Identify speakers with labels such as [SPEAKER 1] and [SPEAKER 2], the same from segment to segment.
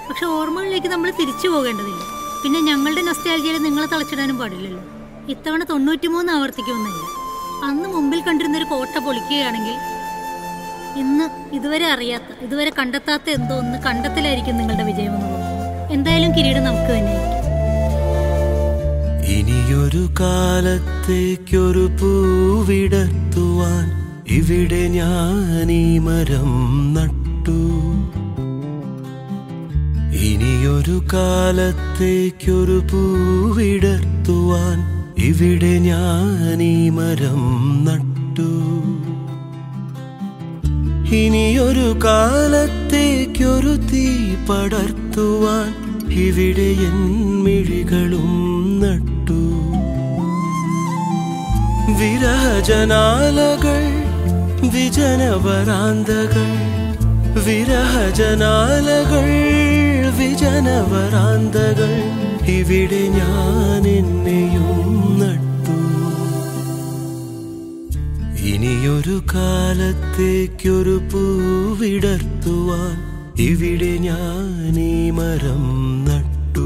[SPEAKER 1] പക്ഷെ ഓർമ്മകളിലേക്ക് നമ്മൾ തിരിച്ചു പോകേണ്ടതില്ല പിന്നെ ഞങ്ങളുടെ നൊസ്റ്റാലജിയിൽ നിങ്ങളെ തളച്ചിടാനും പാടില്ലല്ലോ ഇത്തവണ തൊണ്ണൂറ്റിമൂന്ന് ആവർത്തിക്കുമെന്നില്ല അന്ന് മുമ്പിൽ കണ്ടിരുന്ന ഒരു കോട്ട പൊളിക്കുകയാണെങ്കിൽ ഇന്ന് ഇതുവരെ അറിയാത്ത ഇതുവരെ കണ്ടെത്താത്ത എന്തോ ഒന്ന് കണ്ടെത്തലായിരിക്കും നിങ്ങളുടെ വിജയമെന്ന് തോന്നുന്നു എന്തായാലും കിരീടം നമുക്ക് തന്നെയായിരിക്കും
[SPEAKER 2] ഇനിയൊരു കാലത്തേക്കൊരു പൂവിടത്തുവാൻ ഇവിടെ ഞാൻ ഈ മരം നട്ടു ഇനിയൊരു കാലത്തേക്കൊരു പൂവിടത്തുവാൻ ഇവിടെ ഞാൻ ഈ മരം നട്ടു ഇനിയൊരു കാലത്തേക്കൊരു തീ പടർത്തുവാൻ ഇവിടെ എൻ മിഴികളും നട്ടു വിരഹജനാലകൾ വിജനവരാന്തകൾ വിരഹജനാലകൾ വിജനവരാന്തകൾ ഇവിടെ ഞാൻ എന്നെയും നട്ടു ഇനിയൊരു കാലത്തേക്കൊരു പൂവിടർത്തുവാൻ ഇവിടെ ഞാൻ ഈ മരം നട്ടു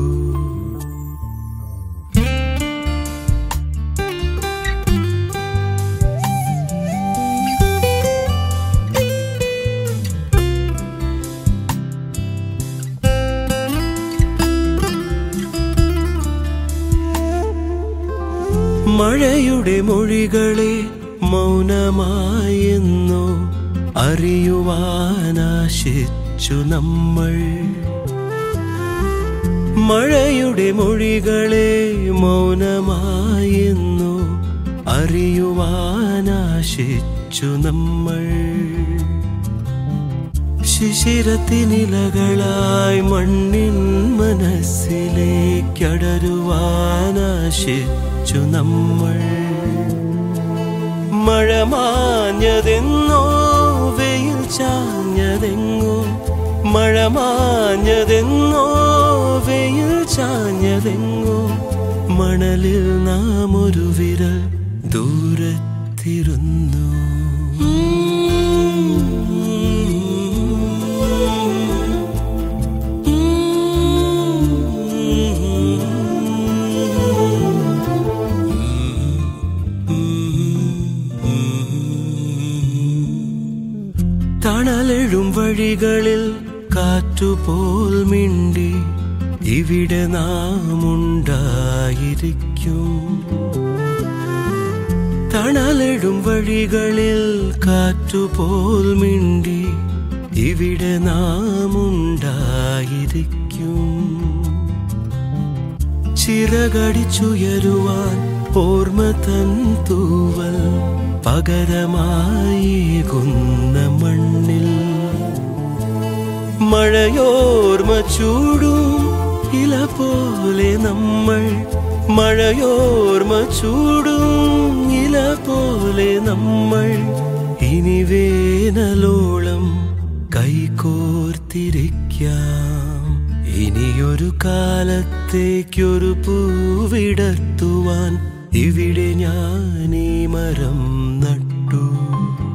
[SPEAKER 2] മഴയുടെ മൊഴികളെ മൗനമായെന്നോ അറിയുവാനാശിച്ചു നമ്മൾ മഴയുടെ മൊഴികളെ മൗനമായെന്നോ അറിയുവാനാശിച്ചു നമ്മൾ ശിശിരത്തിനിലകളായി മണ്ണിൻ മനസ്സിലേക്കടരുവാനാശിച്ചു നമ്മൾ മഴ മാഞ്ഞതെന്നോ വെയിൽ ചാഞ്ഞതെങ്ങോ മഴ മാഞ്ഞതെന്നോ വെയിൽ ചാഞ്ഞതെങ്ങോ മണലിൽ നാം ഒരു വിരൽ ദൂരത്തിരുന്നു തണലെഴും വഴികളിൽ കാറ്റുപോൽ മിണ്ടി ഇവിടെ നാം ഉണ്ടായിരിക്കും തണലെഴും വഴികളിൽ കാറ്റുപോൽ മിണ്ടി ഇവിടെ നാം ഉണ്ടായിരിക്കും ചിറകടിച്ചുയരുവാൻ ഓർമ്മ തൻ തൂവൽ പകരമായേകുന്ന മണ്ണിൽ മഴയോർമ്മ ചൂടും ഇല പോലെ നമ്മൾ മഴയോർമ്മ ചൂടും ഇല പോലെ നമ്മൾ ഇനി വേനലോളം കൈകോർത്തിരിക്കാം ഇനിയൊരു കാലത്തേക്കൊരു പൂവിടത്തുവാൻ ഇവിടെ ഞാൻ ഈ മരം നട്ടു